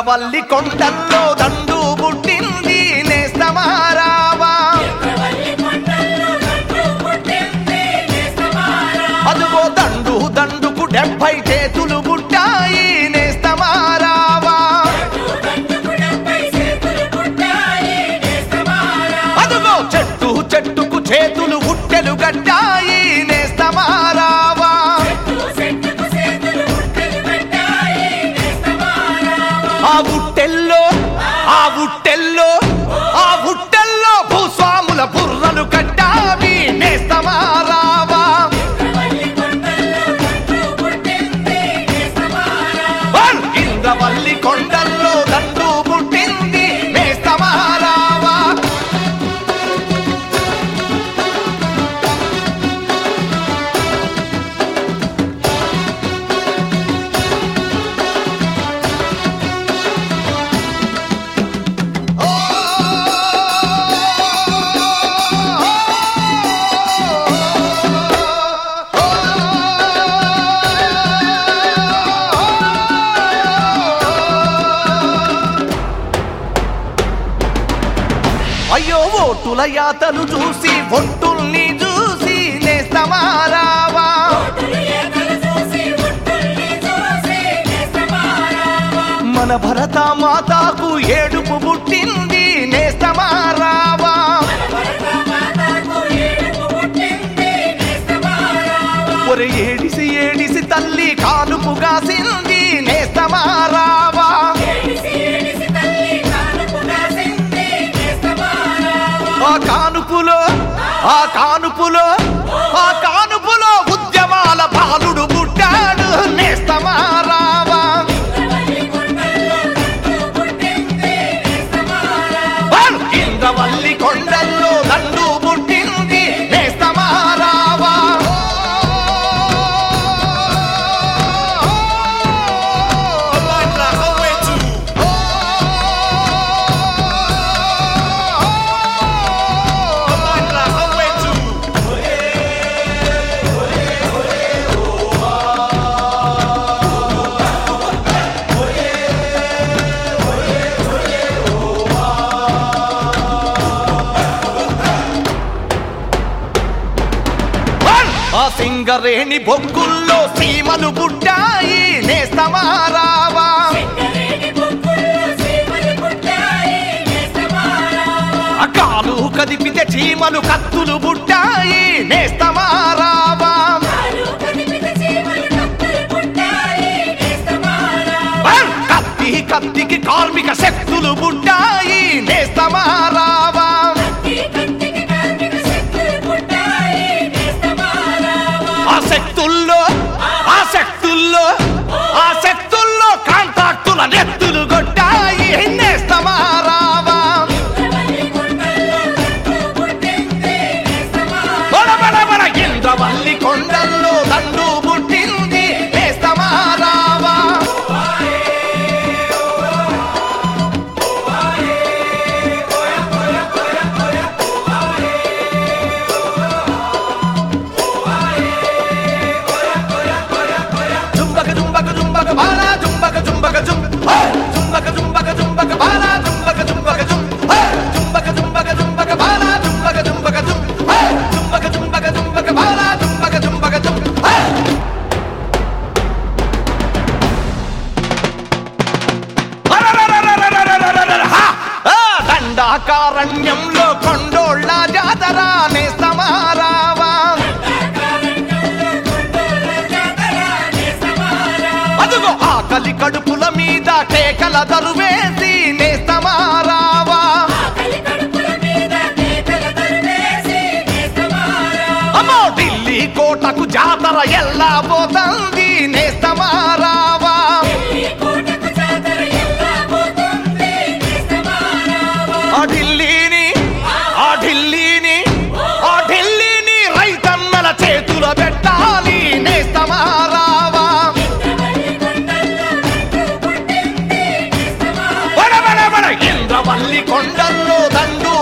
ఇంద్రవల్లి కొండల్లో దండు పుట్టింది నేస్తమారావా అదుగో దండు దండుకు డెబ్బై చేతులు పుట్టాయి నేస్తమారావా అదుగో చెట్టు చెట్టుకు చేతులు ఉట్టెలు గట్టాయి నేస్తమారావా ఆ ఉట్టెల్లో ఆ ఉట్టెల్లో ఆ ఉట్టెల్లో భూస్వాముల బుర్రలు కట్టావి నేస్తమారావా వన్! ఇంద్రవల్లి కొండల్లో దండు పుట్టింది నేస్తమారావా అయ్యో ఓటుల యాతలు చూసి ఒట్టుల్ని చూసి నేస్తమారావా మన భరత మాతాకు ఏడుపు పుట్టింది నేస్తమారావా ఒరే ఏడిసి ఏడిసి తల్లి కానుపు కాసింది నేస్తమారావా ఆ కానుపులో ఆ కానుపులో ఆ కానుపులో ఉద్యమాల బాలుడు పుట్టాడు నేస్తమారావా వన్! ఇంద్రవల్లి కొండల్లో దండు పుట్టింది నేస్తమారావా వన్! ఆ సింగరేణి బొగ్గుల్లో సీమలు పుట్టాయి నేస్తమారావా ఆ కాలు కదిపితే చీమలు కత్తులు పుట్టాయి నేస్తమారావా వన్! కత్తి కత్తికి కార్మిక శక్తులు పుట్టాయి నేస్తమారావా ఆ శక్తుల్లో ఆ శక్తుల్లో ఆ శక్తుల్లో కాంట్రాక్టుల నెత్తులు కొట్టాయి నేస్తమారావా బడ బడ బడ ఇంద్రవల్లి కొండల్లో దండు పుట్టింది నేస్తమారావా జుంబక జుంబక జుంబక బాలా జుంబక జుంబక జుం హే! జుంబక జుంబక జుంబక బాలా జుంబక జుంబక జుం హే! జుంబక జుంబక జుంబక బాలా జుంబక జుంబక జుం హే! జుంబక జుంబక జుంబక బాలా జుంబక జుంబక జుం హే! అరరరరరరరరరర! హా! ఆ! దండాకారణ్యంలో కొండోళ్ళ జాతర నేస్తమారావా అదుగో ఆకలి కడుపుల మీద కేకల దరువేసి నేస్తమారావా అమ్మో ఢిల్లీ కోటకు జాతర ఎల్లా పోతుంది నేస్తమారావా ఆ ఢిల్లీని ఆ ఢిల్లీని ఆ ఢిల్లీని రైతన్నల చేతుల పెట్టాలి నేస్తమారావా బడ బడ బడ ఇంద్రవల్లి కొండల్లో దండు